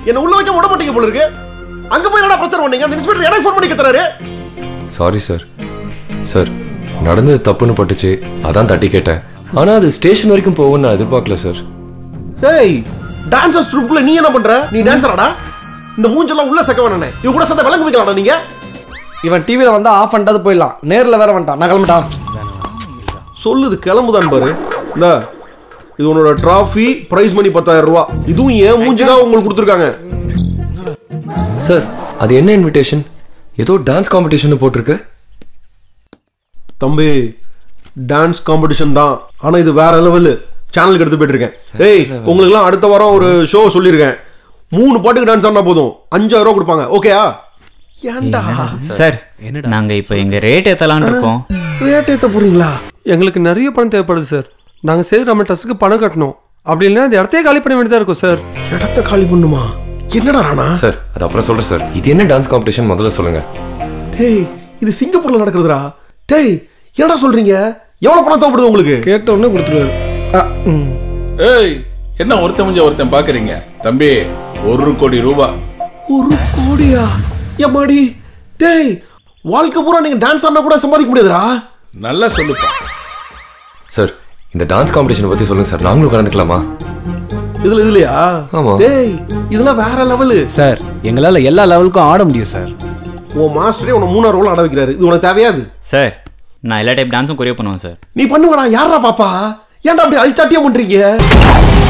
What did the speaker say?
என்ன உள்ள வைக்க விட மாட்டீங்க போல இருக்கு அங்க போய் என்னடா பிரச்சனை பண்ணீங்க அந்த இன்ஸ்பெக்டர் எனக்கு ஃபோன் பண்ணி கத்துறாரு சாரி சார் சார் நடந்தது தப்புன்னு பட்டுச்சு அதான் தட்டி கேட்டேன் ஆனால் அது ஸ்டேஷன் வரைக்கும் போகும்னு நான் எதிர்பார்க்கல சார் டேய் டான்சர்ஸ் ட்ரூப்ல நீ என்ன பண்ற நீ டான்சராடா இந்த மூஞ்செல்லாம் உள்ள சக்க வேணானே இவ கூட சேர்ந்து விளங்கு வைக்கலாம்டா நீங்க இவன் டிவியில் வந்தா ஆஃப் பண்ணிட்டு போயிடலாம் நேரில் வேற வந்துட்டான் நான் கிளம்பிட்டான் சொல்லுது கிளம்புதான் பாரு இந்த இது உன்னோட டிராஃபி பிரைஸ் மணி பத்தாயிரம் ரூபா இதுவும் ஏன் மூஞ்சுக்காக உங்களுக்கு கொடுத்துருக்காங்க சார் அது என்ன இன்விடேஷன் ஏதோ டான்ஸ் காம்படிஷன் போட்டிருக்கு தம்பி டான்ஸ் காம்படிஷன் தான் ஆனா இது வேற லெவலு சேனலுக்கு எடுத்து போயிட்டு இருக்கேன் டேய் உங்களுக்குலாம் அடுத்த வாரம் ஒரு ஷோ சொல்லியிருக்கேன் மூணு பாட்டுக்கு டான்ஸ் ஆனா போதும் அஞ்சாயிரம் ரூபா கொடுப்பாங்க ஓகேயா ஏன்டா சார் நாங்க இப்போ எங்க ரேட் ஏத்தலாம்னு இருக்கோம் ரேட் ஏத்த போறீங்களா எங்களுக்கு நிறைய பணம் தேவைப்படுது சார் நாங்கள் சேது நம்ம ட்ரஸ்ட்டுக்கு பணம் கட்டணும் அப்படி இல்லைன்னா அந்த இடத்தையே காலி பண்ண வேண்டியதாக இருக்கும் சார் இடத்த காலி பண்ணுமா என்னடா ராணா சார் அது அப்புறம் சொல்கிறேன் சார் இது என்ன டான்ஸ் காம்படிஷன் முதல்ல சொல்லுங்க டேய் இது சிங்கப்பூர்ல நடக்குதுடா டேய் என்னடா சொல்றீங்க எவ்வளவு பணம் தேவைப்படுது உங்களுக்கு கேட்ட உடனே கொடுத்துருவாரு ஆ, ம். ஏய் என்ன ஒருத்தன் முடிஞ்ச ஒருத்தன் பாக்குறீங்க தம்பி ஒரு கோடி ரூபாய் ஒரு கோடியா எம்மாடி டேய் வாழ்க்கை பூரா நீங்க டான்ஸ் ஆடினா கூட சம்பாதிக்க முடியாதுடா நல்லா சொல்லுப்பா சார் இந்த டான்ஸ் காம்படிஷனை பற்றி சொல்லுங்க சார் நாங்களும் கலந்துக்கலாமா இதுல இதுலயா ஆமா. டேய் இதெல்லாம் வேற லெவலு சார் எங்களால் எல்லா லெவலுக்கும் ஆட முடியும் சார் உன் மாஸ்டரே உன மூணாறு ரோல் ஆட வைக்கிறாரு இது உனக்கு தேவையாது சார் நான் எல்லா டைப் டான்ஸும் கொரியோ பண்ணுவேன் சார் நீ பண்ணுவடா யாரா பாப்பா ஏன்டா அப்படி அழிச்சாட்டியா பண்றீங்க